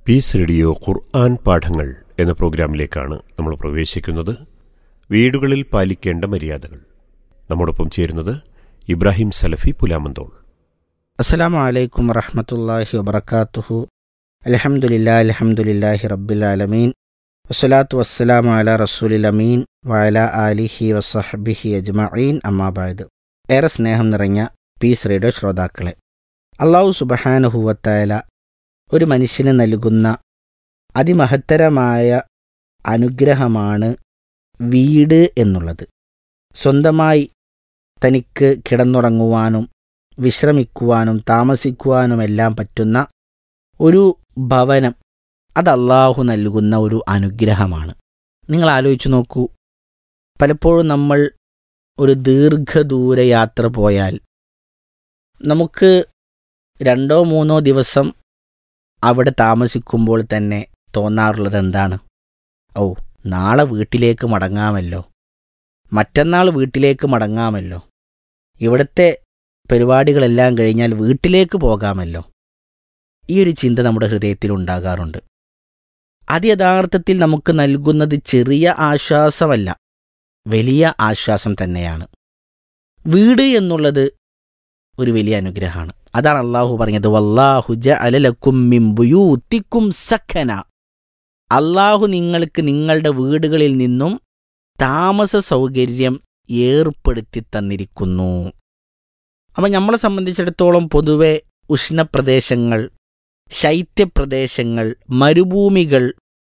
piece radio ഖുർആൻ പാഠങ്ങൾ എന്ന പ്രോഗ്രാമിലേക്കാണ് നമ്മൾ പ്രവേശിക്കുന്നത് വീടുകളിൽ പാലിക്കേണ്ട മര്യാദകൾ നമ്മോടൊപ്പം ചേരുന്നത് ഇബ്രാഹിം സലഫി പുലാമന്തോൾ അസ്സലാമു അലൈക്കും വറഹ്മത്തുള്ളാഹി വബറകാതുഹു അൽഹംദുലില്ലാ അൽഹംദുലില്ലാഹി റബ്ബിൽ ആലമീൻ വസ്സലാത്തു വസ്സലാമു അലാ റസൂലിൽ അമീൻ വഅലാ ആലിഹി വസഹ്ബിഹി അജ്മഈൻ അമ്മാ ബഅദ് ഏറെ സ്നേഹം നിറഞ്ഞ പീസ് റേഡിയോ ശ്രോതാക്കളെ അള്ളാഹു സുബ്ഹാനഹു വതആല ഒരു മനുഷ്യന് നൽകുന്ന അതിമഹത്തരമായ അനുഗ്രഹമാണ് വീട് എന്നുള്ളത് സ്വന്തമായി തനിക്ക് കിടന്നുറങ്ങുവാനും വിശ്രമിക്കുവാനും താമസിക്കുവാനുമെല്ലാം പറ്റുന്ന ഒരു ഭവനം അത് അള്ളാഹു നൽകുന്ന ഒരു അനുഗ്രഹമാണ് നിങ്ങൾ ആലോചിച്ചു നോക്കൂ പലപ്പോഴും നമ്മൾ ഒരു ദീർഘദൂര യാത്ര പോയാൽ നമുക്ക് രണ്ടോ മൂന്നോ ദിവസം അവിടെ താമസിക്കുമ്പോൾ തന്നെ തോന്നാറുള്ളത് എന്താണ് ഓ നാളെ വീട്ടിലേക്ക് മടങ്ങാമല്ലോ മറ്റന്നാൾ വീട്ടിലേക്ക് മടങ്ങാമല്ലോ ഇവിടുത്തെ പരിപാടികളെല്ലാം കഴിഞ്ഞാൽ വീട്ടിലേക്ക് പോകാമല്ലോ ഈ ഒരു ചിന്ത നമ്മുടെ ഹൃദയത്തിൽ ഉണ്ടാകാറുണ്ട് അത് യഥാർത്ഥത്തിൽ നമുക്ക് നൽകുന്നത് ചെറിയ ആശ്വാസമല്ല വലിയ ആശ്വാസം തന്നെയാണ് വീട് എന്നുള്ളത് ഒരു വലിയ അനുഗ്രഹമാണ് അതാണ് അള്ളാഹു പറഞ്ഞത് വല്ലാഹു ജഅലലക്കും മിൻ ബുയൂത്തിക്കും സഖന അള്ളാഹു നിങ്ങൾക്ക് നിങ്ങളുടെ വീടുകളിൽ നിന്നും താമസ സൗകര്യം ഏർപ്പെടുത്തി തന്നിരിക്കുന്നു അപ്പം നമ്മളെ സംബന്ധിച്ചിടത്തോളം പൊതുവെ ഉഷ്ണപ്രദേശങ്ങൾ ശൈത്യപ്രദേശങ്ങൾ മരുഭൂമികൾ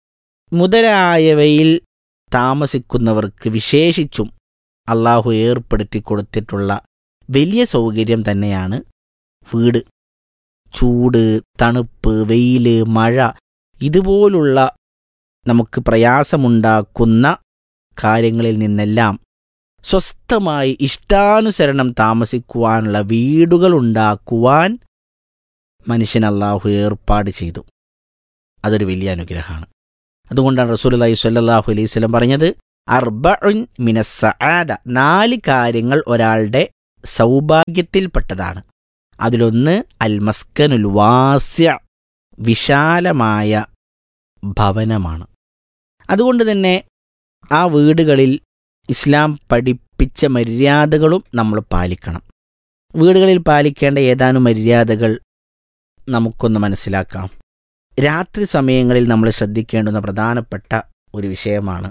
മുതലായവയിൽ താമസിക്കുന്നവർക്ക് വിശേഷിച്ചും അള്ളാഹു ഏർപ്പെടുത്തി കൊടുത്തിട്ടുള്ള വലിയ സൗകര്യം തന്നെയാണ് വീട് ചൂട് തണുപ്പ് വെയില് മഴ ഇതുപോലുള്ള നമുക്ക് പ്രയാസമുണ്ടാക്കുന്ന കാര്യങ്ങളിൽ നിന്നെല്ലാം സ്വസ്ഥമായി ഇഷ്ടാനുസരണം താമസിക്കുവാനുള്ള വീടുകൾ ഉണ്ടാക്കുവാൻ മനുഷ്യൻ അള്ളാഹു ഏർപ്പാട് ചെയ്തു അതൊരു വലിയ അനുഗ്രഹമാണ് അതുകൊണ്ടാണ് റസൂലി സ്വല്ലല്ലാഹു അലൈഹി സ്വലം പറഞ്ഞത് അർബഉൻ മിനസ്സആദ നാല് കാര്യങ്ങൾ ഒരാളുടെ സൗഭാഗ്യത്തിൽപ്പെട്ടതാണ് അതിലൊന്ന് അൽ മസ്കനുൽ വാസ്യ വിശാലമായ ഭവനമാണ് അതുകൊണ്ട് തന്നെ ആ വീടുകളിൽ ഇസ്ലാം പഠിപ്പിച്ച മര്യാദകളും നമ്മൾ പാലിക്കണം വീടുകളിൽ പാലിക്കേണ്ട ഏതാനും മര്യാദകൾ നമുക്കൊന്ന് മനസ്സിലാക്കാം രാത്രി സമയങ്ങളിൽ നമ്മൾ ശ്രദ്ധിക്കേണ്ടുന്ന പ്രധാനപ്പെട്ട ഒരു വിഷയമാണ്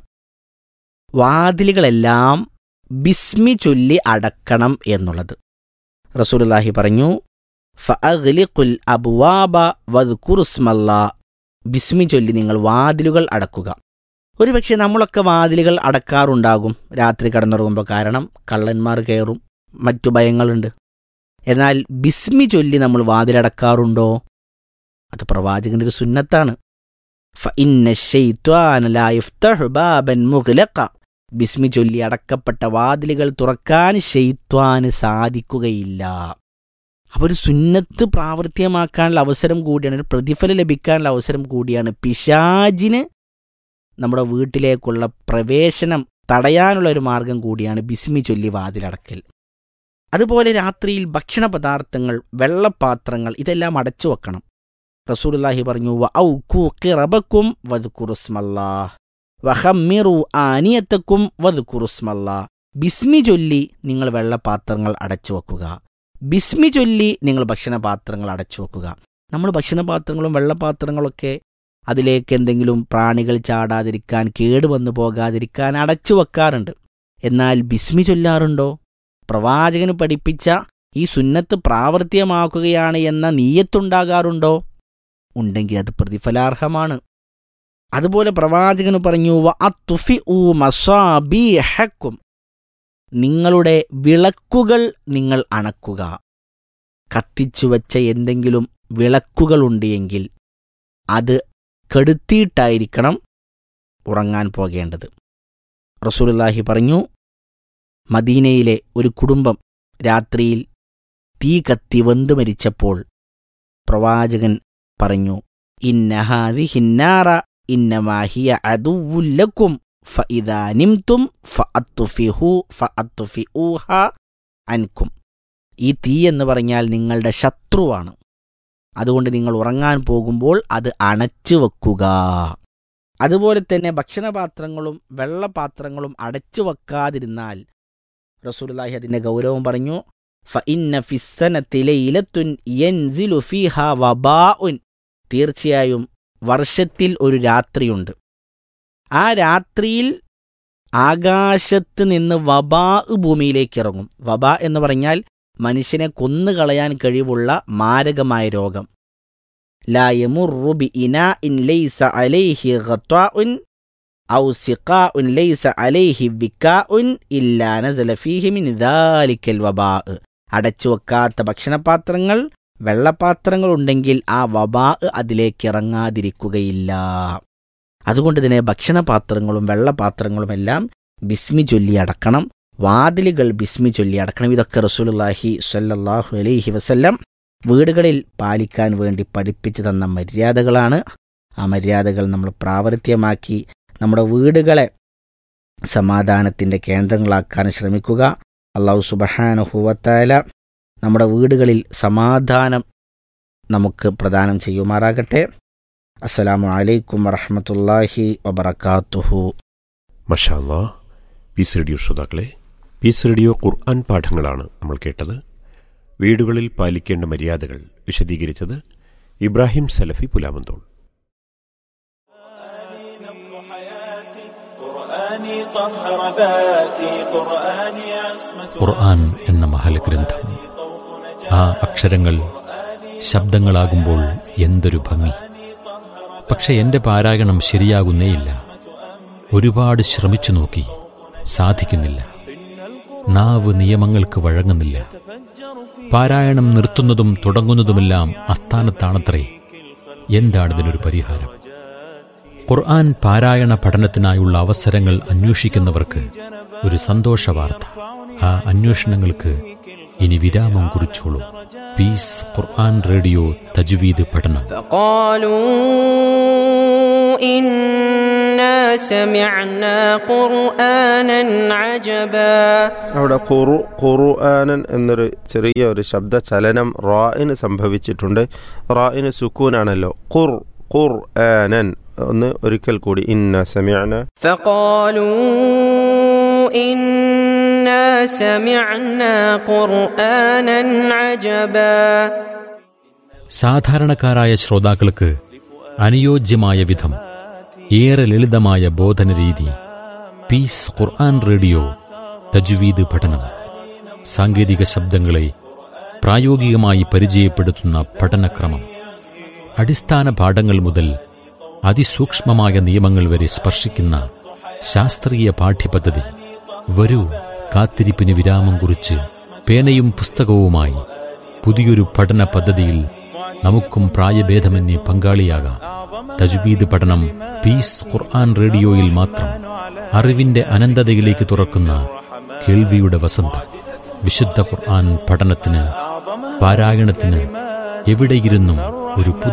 വാതിലുകളെല്ലാം ബിസ്മി ചൊല്ലി അടക്കണം എന്നുള്ളത് റസൂലുള്ളാഹി പറഞ്ഞു ഫഅഗ്ലിഖുൽ അബ്വാബ വദ്കുറുസ്മല്ലാ ബിസ്മി ചൊല്ലി നിങ്ങൾ വാതിലുകൾ അടക്കുക ഒരുപക്ഷെ നമ്മളൊക്കെ വാതിലുകൾ അടക്കാറുണ്ടാകും രാത്രി കടന്നുറങ്ങുമ്പോൾ കാരണം കള്ളന്മാർ കയറും മറ്റു ഭയങ്ങളുണ്ട് എന്നാൽ ബിസ്മി ചൊല്ലി നമ്മൾ വാതിലടക്കാറുണ്ടോ അത് പ്രവാചകന്റെ ഒരു സുന്നത്താണ് ഫഇന്ന ശൈത്വാന ലാ യഫ്തഹു ബാബൻ മുഗ്ലഖ ബിസ്മി ചൊല്ലി അടക്കപ്പെട്ട വാതിലുകൾ തുറക്കാൻ ഷെയ്ത്വാന് സാധിക്കുകയില്ല അപ്പോൾ ഒരു സുന്നത്ത് പ്രാവർത്തികമാക്കാനുള്ള അവസരം കൂടിയാണ് ഒരു പ്രതിഫലം ലഭിക്കാനുള്ള അവസരം കൂടിയാണ് പിശാജിന് നമ്മുടെ വീട്ടിലേക്കുള്ള പ്രവേശനം തടയാനുള്ള ഒരു മാർഗം കൂടിയാണ് ബിസ്മി ചൊല്ലി വാതിലടക്കൽ അതുപോലെ രാത്രിയിൽ ഭക്ഷണ പദാർത്ഥങ്ങൾ വെള്ളപാത്രങ്ങൾ ഇതെല്ലാം അടച്ചു വെക്കണം റസൂലുള്ളാഹി പറഞ്ഞു ഔക്കു ഖിറബക്കും വദ്കുറുസ്മല്ലാഹ് വഹമ്മിറു ആനിയത്തക്കും വദ്കുറുസ്മല്ലാ ബിസ്മി ചൊല്ലി നിങ്ങൾ വെള്ളപാത്രങ്ങൾ അടച്ചു വെക്കുക ബിസ്മി ചൊല്ലി നിങ്ങൾ ഭക്ഷണപാത്രങ്ങൾ അടച്ചു വെക്കുക നമ്മൾ ഭക്ഷണപാത്രങ്ങളും വെള്ളപാത്രങ്ങളൊക്കെ അതിലേക്ക് എന്തെങ്കിലും പ്രാണികൾ ചാടാതിരിക്കാൻ കേടുവന്നു പോകാതിരിക്കാൻ അടച്ചു വെക്കാറുണ്ട് എന്നാൽ ബിസ്മി ചൊല്ലാറുണ്ടോ പ്രവാചകന് പഠിപ്പിച്ച ഈ സുന്നത്ത് പ്രാവർത്തികമാക്കുകയാണ് എന്ന നീയത്തുണ്ടാകാറുണ്ടോ ഉണ്ടെങ്കിൽ അത് പ്രതിഫലാർഹമാണ് അതുപോലെ പ്രവാചകന് പറഞ്ഞു വഅത്തുഫി ഊ മസാബീഹക്കും നിങ്ങളുടെ വിളക്കുകൾ നിങ്ങൾ അണക്കുക കത്തിച്ചു വച്ച എന്തെങ്കിലും വിളക്കുകളുണ്ട് എങ്കിൽ അത് കെടുത്തിയിട്ടായിരിക്കണം ഉറങ്ങാൻ പോകേണ്ടത് റസൂലുള്ളാഹി പറഞ്ഞു മദീനയിലെ ഒരു കുടുംബം രാത്രിയിൽ തീ കത്തി വെന്തു മരിച്ചപ്പോൾ പ്രവാചകൻ പറഞ്ഞു ഇന്നഹാദിഹിന്നാറ ഇന്നമാഹിയ അതുവുല്ലക്കും ഫഇദാ നിംതും ഫഅത്തുഫിഹു ഫഅത്തുഫിഊഹ അൻകും ഈ തീ എന്ന് പറഞ്ഞാൽ നിങ്ങളുടെ ശത്രുവാണ് അതുകൊണ്ട് നിങ്ങൾ ഉറങ്ങാൻ പോകുമ്പോൾ അത് അണച്ചു വെക്കുക അതുപോലെ തന്നെ ഭക്ഷണപാത്രങ്ങളും വെള്ളപാത്രങ്ങളും അടച്ചു വെക്കാതിരുന്നാൽ റസൂലുള്ളാഹി അതിന്റെ ഗൗരവം പറഞ്ഞു ഫഇന്ന ഫിസ്സനത്തിലെ ഇലത്തുൻ യൻസിലു ഫീഹ വബാഉൻ തീർച്ചയായും വർഷത്തിൽ ഒരു രാത്രിയുണ്ട് ആ രാത്രിയിൽ ആകാശത്ത് നിന്ന് വബാ ഭൂമിയിലേക്ക് ഇറങ്ങും വബ എന്ന് പറഞ്ഞാൽ മനുഷ്യനെ കൊന്നുകളയാൻ കഴിവുള്ള മാരകമായ രോഗം ലാ യമുറു ബി ഇനാഇൻ ലൈസ അലൈഹി ഖത്വാഉൻ ഔ സിഖാഉൻ ലൈസ അലൈഹി വിക്കാഉൻ ഇല്ലാ നസല ഫീഹി മിൻ ദാലിക്കൽ വബാ അടച്ചു വെക്കാത്ത ഭക്ഷണപാത്രങ്ങൾ വെള്ളപാത്രങ്ങൾ ഉണ്ടെങ്കിൽ ആ വബാ അതിലേക്ക് ഇറങ്ങാതിരിക്കുകയില്ല അതുകൊണ്ട് തന്നെ ഭക്ഷണപാത്രങ്ങളും വെള്ളപാത്രങ്ങളും എല്ലാം ബിസ്മി ചൊല്ലി അടക്കണം വാതിലുകൾ ബിസ്മി ചൊല്ലി അടക്കണം ഇതൊക്കെ റസൂലുള്ളാഹി സ്വല്ലല്ലാഹു അലൈഹി വസല്ലം വീടുകളിൽ പാലിക്കാൻ വേണ്ടി പഠിപ്പിച്ചു തന്ന മര്യാദകളാണ് ആ മര്യാദകൾ നമ്മൾ പ്രാവർത്തികമാക്കി നമ്മുടെ വീടുകളെ സമാധാനത്തിൻ്റെ കേന്ദ്രങ്ങളാക്കാൻ ശ്രമിക്കുക അള്ളാഹു സുബഹാനുഹുവത്തായ നമ്മുടെ വീടുകളിൽ സമാധാനം നമുക്ക് പ്രദാനം ചെയ്യുമാറാകട്ടെ അസ്സലാമു അലൈക്കും വറഹമത്തല്ലാഹി വബർക്കാത്തുഹു മഷാല്ലാ പീസ് റേഡിയോ ശ്രോതാക്കളെ പീസ് റേഡിയോ ഖുർആൻ പാഠങ്ങളാണ് നമ്മൾ കേട്ടത് വീടുകളിൽ പാലിക്കേണ്ട മര്യാദകൾ വിശദീകരിച്ചത് ഇബ്രാഹിം സലഫി പുലാമന്തോൾ قرآني طهر ذاتي قرآني عصمة ഖുർആൻ എന്ന മഹലഗ്രന്ഥം ആ അക്ഷരങ്ങൾ ശബ്ദങ്ങളാകുമ്പോൾ എന്തൊരു ഭംഗി പക്ഷെ എന്റെ പാരായണം ശരിയാകുന്നേയില്ല ഒരുപാട് ശ്രമിച്ചു നോക്കി സാധിക്കുന്നില്ല നാവ് നിയമങ്ങൾക്ക് വഴങ്ങുന്നില്ല പാരായണം നിർത്തുന്നതും തുടങ്ങുന്നതുമെല്ലാം അസ്ഥാനത്താണത്രേ എന്താണിതിനൊരു പരിഹാരം ഖുർആൻ പാരായണ പഠനത്തിനായുള്ള അവസരങ്ങൾ അന്വേഷിക്കുന്നവർക്ക് ഒരു സന്തോഷ വാർത്ത ആ അന്വേഷണങ്ങൾക്ക് ഇനി വിരാമം കുറിച്ചോളൂ പീസ് ഖുർആൻ റേഡിയോ തജ്വീദ് പഠനം فقالوا إنا سمعنا قرآنا عجبا അവിടെ ഖുറു ഖുർആനൻ എന്നൊരു ചെറിയ ഒരു ശബ്ദ ചലനം റായിന് സംഭവിച്ചിട്ടുണ്ട് റായിന് സുക്കൂനാണല്ലോ ഖുർ ഖുർ ആനൻ ഒന്ന് ഒരിക്കൽ കൂടി ഇന്ന സമയന فقالوا إنا سمعنا قرآنا عجبا സാധാരണക്കാരായ ശ്രോതാക്കൾക്ക് അനുയോജ്യമായ വിധം ഏറെ ലളിതമായ ബോധന രീതി പീസ് ഖുർആൻ റേഡിയോ തജ്വീദ് പഠനം സാങ്കേതിക ശബ്ദങ്ങളെ പ്രായോഗികമായി പരിചയപ്പെടുത്തുന്ന പഠനക്രമം അടിസ്ഥാന പാഠങ്ങൾ മുതൽ അതിസൂക്ഷ്മമായ നിയമങ്ങൾ വരെ സ്പർശിക്കുന്ന ശാസ്ത്രീയ പാഠ്യപദ്ധതി വരൂ കാത്തിരിപ്പിന് വിരാമം കുറിച്ച് പേനയും പുസ്തകവുമായി പുതിയൊരു പഠന പദ്ധതിയിൽ നമുക്കും പ്രായഭേദമന്യേ പങ്കാളിയാകാം തജ്വീദ് പഠനം പീസ് ഖുർആൻ റേഡിയോയിൽ മാത്രം അറിവിന്റെ അനന്തതയിലേക്ക് തുറക്കുന്ന കേൾവിയുടെ വസന്തം വിശുദ്ധ ഖുർആൻ പഠനത്തിന് പാരായണത്തിന് എവിടെയിരുന്നും ഒരു പുതിയ